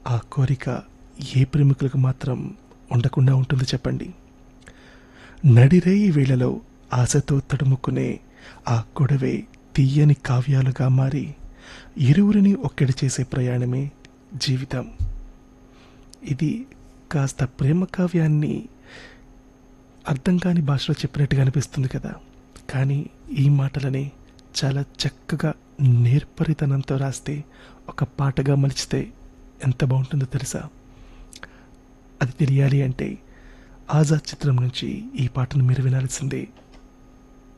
ఆ కోరిక ఏ ప్రేమికులకు మాత్రం ఉండకుండా ఉంటుంది చెప్పండి నడిరేయి వేళలో ఆశతో తడుముకునే ఆ గొడవే తీయని కావ్యాలుగా మారి ఇరువురిని ఒక్కడి చేసే ప్రయాణమే జీవితం ఇది కాస్త ప్రేమ కావ్యాన్ని అర్థం కాని భాషలో చెప్పినట్టుగా అనిపిస్తుంది కదా కానీ ఈ మాటలని చాలా చక్కగా నేర్పరితనంతో రాస్తే ఒక పాటగా మలిచితే ఎంత బాగుంటుందో తెలుసా అది తెలియాలి అంటే ఆజాద్ చిత్రం నుంచి ఈ పాటను మీరు వినాల్సిందే